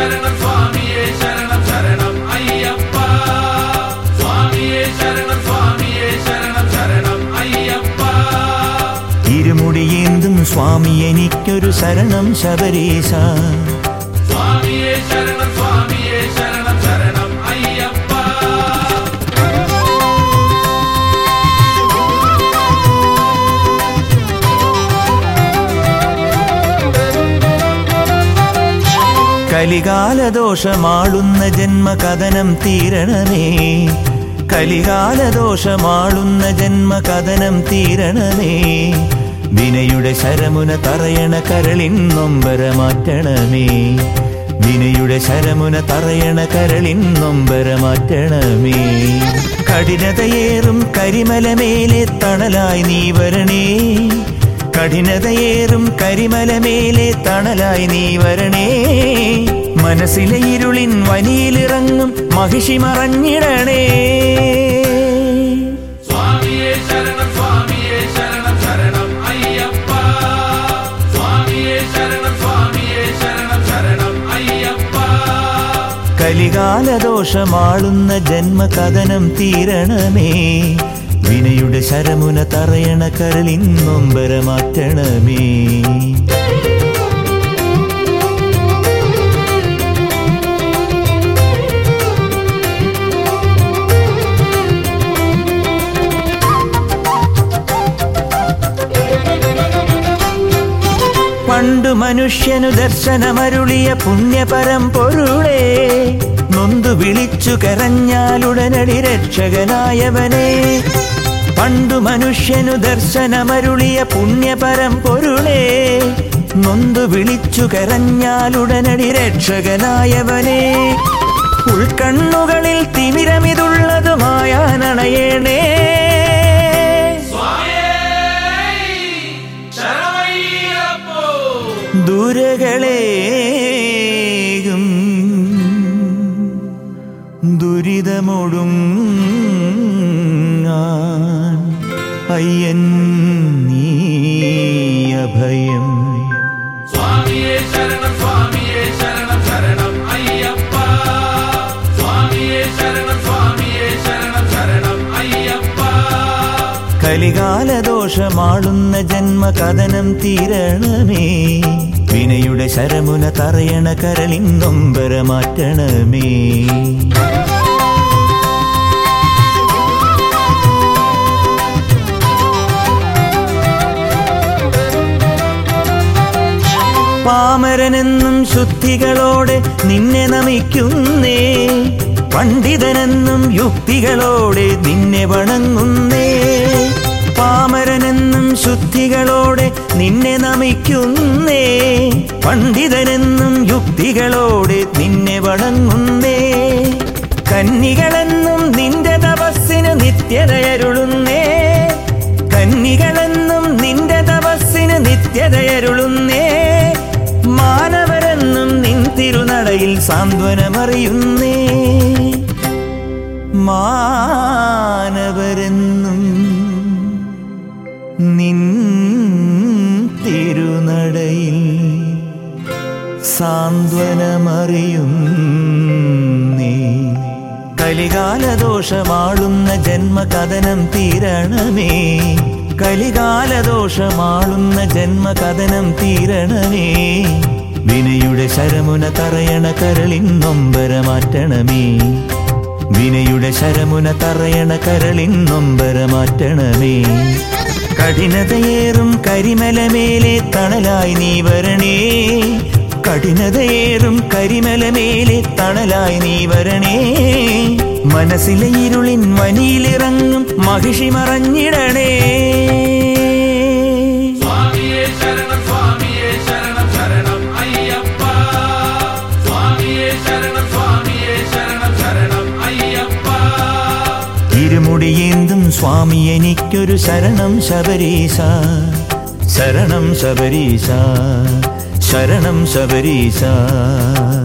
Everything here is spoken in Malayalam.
ശരണം സ്വാമിയേ ശരണം ശരണം അയ്യപ്പ സ്വാമിയേ ശരണം സ്വാമിയേ ശരണം ശരണം അയ്യപ്പ ഇരുമുടിയേന്തും സ്വാമി എനിക്കൊരു ശരണം ശബരീശ സ്വാമിയേ ശരണം സ്വാമിയേ ശരണം ശരണം അയ്യപ്പ കലികാലദോഷമാളുന്ന ജന്മകഥനം തീരണമേ കലികാലദോഷമാളുന്ന ജന്മകഥനം തീരണമേ വിനയുടെ ശരമുന തറയണ കരളിൻ നൊമ്പര മാറ്റണമേ വിനയുടെ ശരമുന തറയണ കരളിൻ നൊമ്പര മാറ്റണമേ കഠിനതയേറും കരിമലമേലെ തണലായി നീ വരണേ കഠിനതയേറും കരിമലമേലെ തണലായി നീ വരണേ മനസ്സിലെ ഇരുളിൻ വനിയിലിറങ്ങും മഹിഷി മറഞ്ഞിടണേ സ്വാമിയേ ശരണം സ്വാമിയേ ശരണം ശരണം അയ്യപ്പ സ്വാമിയേ ശരണം സ്വാമിയേ ശരണം ശരണം അയ്യപ്പ കലികാലദോഷമാളുന്ന ജന്മകഥനം തീരണമേ വിനയുടെ ശരമുന തറയണ കരളിൻ നൊമ്പര മാറ്റണമേ പണ്ടു മനുഷ്യനു ദർശനമരുളിയ പുണ്യപരം പൊരുളേ നൊന്തു വിളിച്ചു കരഞ്ഞാലുടനടി രക്ഷകനായവനെ പണ്ടു മനുഷ്യനു ദർശനമരുളിയ പുണ്യപരം പൊരുളേ നൊന്തു വിളിച്ചു കരഞ്ഞാലുടനടി രക്ഷകനായവനെ ഉൾക്കണ്ണുകളിൽ തിമിരമിതുള്ളതുമായാനണയേണേ സ്വാമിയേ ശരണമയ്യപ്പോ ദുരകളേകും ദുരിതമൊടും അയ്യൻ നീ അഭയം സ്വാമിയേ ശരണം സ്വാമിയേ ശരണം ശരണം അയ്യപ്പ സ്വാമിയേ ശരണം സ്വാമിയേ ശരണം ശരണം അയ്യപ്പ കലികാലദോഷമാളുന്ന ജന്മകഥനം തീരണമേ വിനയുടെ ശരമുന തറയണ കരളിൻ നൊമ്പര മാറ്റണമേ പാമരനെന്നും ശുദ്ധികളോടെ നിന്നെ നമിക്കുന്നേ പണ്ഡിതനെന്നും യുക്തികളോടെ നിന്നെ വണങ്ങുന്നേ പാമരനെന്നും ശുദ്ധികളോടെ നിന്നെ നമിക്കുന്നേ പണ്ഡിതനെന്നും യുക്തികളോടെ നിന്നെ വണങ്ങുന്നേ കന്നികളെന്നും നിന്റെ തപസ്സിന് നിത്യതയരുളുന്നേ കന്നികളെന്നും നിന്റെ തപസ്സിന് നിത്യതയരുളുന്നേ മാനവരെന്നും നിൻ തിരുനടയിൽ സാന്ത്വനമറിയുന്നേ മാനവരെന്നും നിൻ തിരുനടയിൽ സാന്ത്വനമറിയുന്നേ കലികാലദോഷമാളുന്ന ജന്മകഥനം തീരണമേ കലികാലദോഷമാളുന്ന ജന്മകഥനം തീരണമേ വിനയുടെ ശരമുന തറയണ കരളിൻ നൊമ്പര മാറ്റണമേ വിനയുടെ ശരമുന തറയണ കരളിൻ നൊമ്പര മാറ്റണമേ കഠിനതയേറും കരിമലമേലെ തണലായി നീ വരണേ കഠിനതയേറും കരിമലമേലെ തണലായി നീ വരണേ മനസ്സിലെ ഇരുളിൻ വനിയിലിറങ്ങും മഹിഷി മറഞ്ഞിടണേ സ്വാമിയേ ശരണം സ്വാമിയേ ശരണം ശരണം അയ്യപ്പ സ്വാമിയേ ശരണം സ്വാമിയേ ശരണം ശരണം അയ്യപ്പ ഇരുമുടിയേന്തും സ്വാമി എനിക്കൊരു ശരണം ശബരീശ ശരണം ശബരീശ ശരണം ശബരീശ